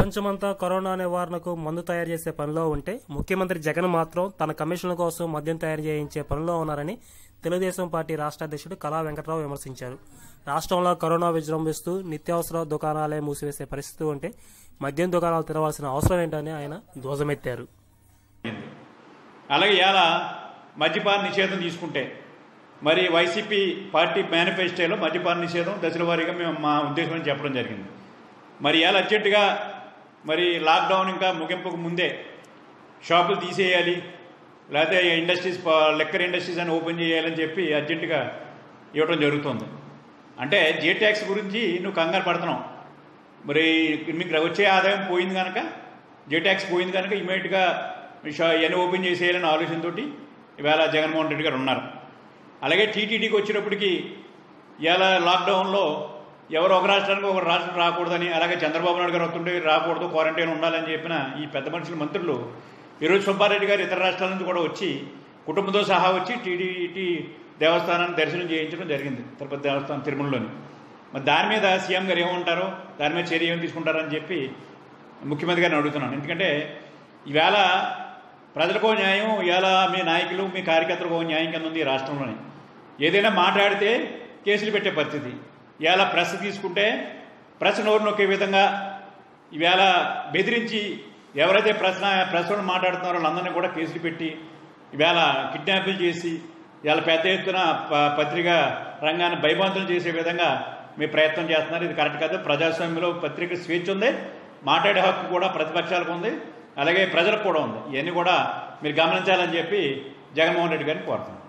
ప్రపంచమంతా కరోనా నివారణకు మందు తయారు చేసే పనిలో ఉంటే ముఖ్యమంత్రి జగన్ మాత్రం తన కమిషన్ల కోసం మద్యం తయారు చేయించే పనిలో ఉన్నారని తెలుగుదేశం పార్టీ రాష్ట్ర అధ్యక్షుడు కళా వెంకట్రావు విమర్శించారు రాష్ట్రంలో కరోనా విజృంభిస్తూ నిత్యావసర దుకాణాలే మూసివేసే పరిస్థితి ఉంటే మద్యం దుకాణాలు తెరవాల్సిన అవసరం ఏంటని ఆయన ధ్వజమెత్తారు అలాగే ఇవాళ మద్యపాన నిషేధం తీసుకుంటే మరి వైసీపీ పార్టీ మేనిఫెస్టోలో మద్యపాన నిషేధం దశల వారీగా మేము మా ఉద్దేశం అని చెప్పడం జరిగింది మరి ఇవాళ అర్జెంటుగా మరి లాక్డౌన్ ఇంకా ముగింపుకు ముందే షాపులు తీసేయాలి లేకపోతే ఇండస్ట్రీస్ లెక్కర్ ఇండస్ట్రీస్ అని ఓపెన్ చేయాలని చెప్పి అర్జెంటుగా ఇవ్వడం జరుగుతుంది అంటే జే ట్యాక్స్ గురించి నువ్వు కంగారు పడుతున్నావు మరి మీకు వచ్చే ఆదాయం పోయింది కనుక జే ట్యాక్స్ పోయింది కనుక ఇమీడియట్గా షా ఇవన్నీ ఓపెన్ చేసేయాలని ఆలోచనతోటి ఇవాళ జగన్మోహన్ రెడ్డి గారు ఉన్నారు అలాగే టీటీడీకి వచ్చినప్పటికీ ఇవాళ లాక్డౌన్లో ఎవరు ఒక రాష్ట్రానికి ఒక రాష్ట్రం రాకూడదని అలాగే చంద్రబాబు నాయుడు గారు వస్తుంటే రాకూడదు క్వారంటైన్ ఉండాలని చెప్పిన ఈ పెద్ద మనుషుల మంత్రులు ఈరోజు సుబ్బారెడ్డి గారు ఇతర రాష్ట్రాల నుంచి కూడా వచ్చి కుటుంబంతో సహా వచ్చి టీడీటీ దేవస్థానాన్ని దర్శనం చేయించడం జరిగింది తిరుపతి దేవస్థానం తిరుమలలోని మరి దాని మీద సీఎం గారు ఏమంటారో దాని మీద చర్య ఏమి తీసుకుంటారని చెప్పి ముఖ్యమంత్రి గారిని అడుగుతున్నాను ఎందుకంటే ఈవేళ ప్రజలకో న్యాయం ఇవాళ మీ నాయకులు మీ కార్యకర్తలకు న్యాయం కింద ఉంది ఈ రాష్ట్రంలోని ఏదైనా మాట్లాడితే కేసులు పెట్టే పరిస్థితి ఇవాళ ప్రెస్ తీసుకుంటే ప్రెస్ నోరు నొక్కే విధంగా ఈవేళ బెదిరించి ఎవరైతే ప్రశ్న ప్రెస్లో మాట్లాడుతున్నారో వాళ్ళందరినీ కూడా కేసులు పెట్టి ఈవేళ కిడ్నాపులు చేసి ఇవాళ పెద్ద ఎత్తున ప- పత్రిక రంగాన్ని భయభంతులు చేసే విధంగా మీ ప్రయత్నం చేస్తున్నారు ఇది కరెక్ట్ కాదు ప్రజాస్వామ్యంలో పత్రిక స్వేచ్ఛ ఉంది మాట్లాడే హక్కు కూడా ప్రతిపక్షాలకు ఉంది అలాగే ప్రజలకు కూడా ఉంది ఇవన్నీ కూడా మీరు గమనించాలని చెప్పి జగన్మోహన్ రెడ్డి గారిని కోరుతున్నాను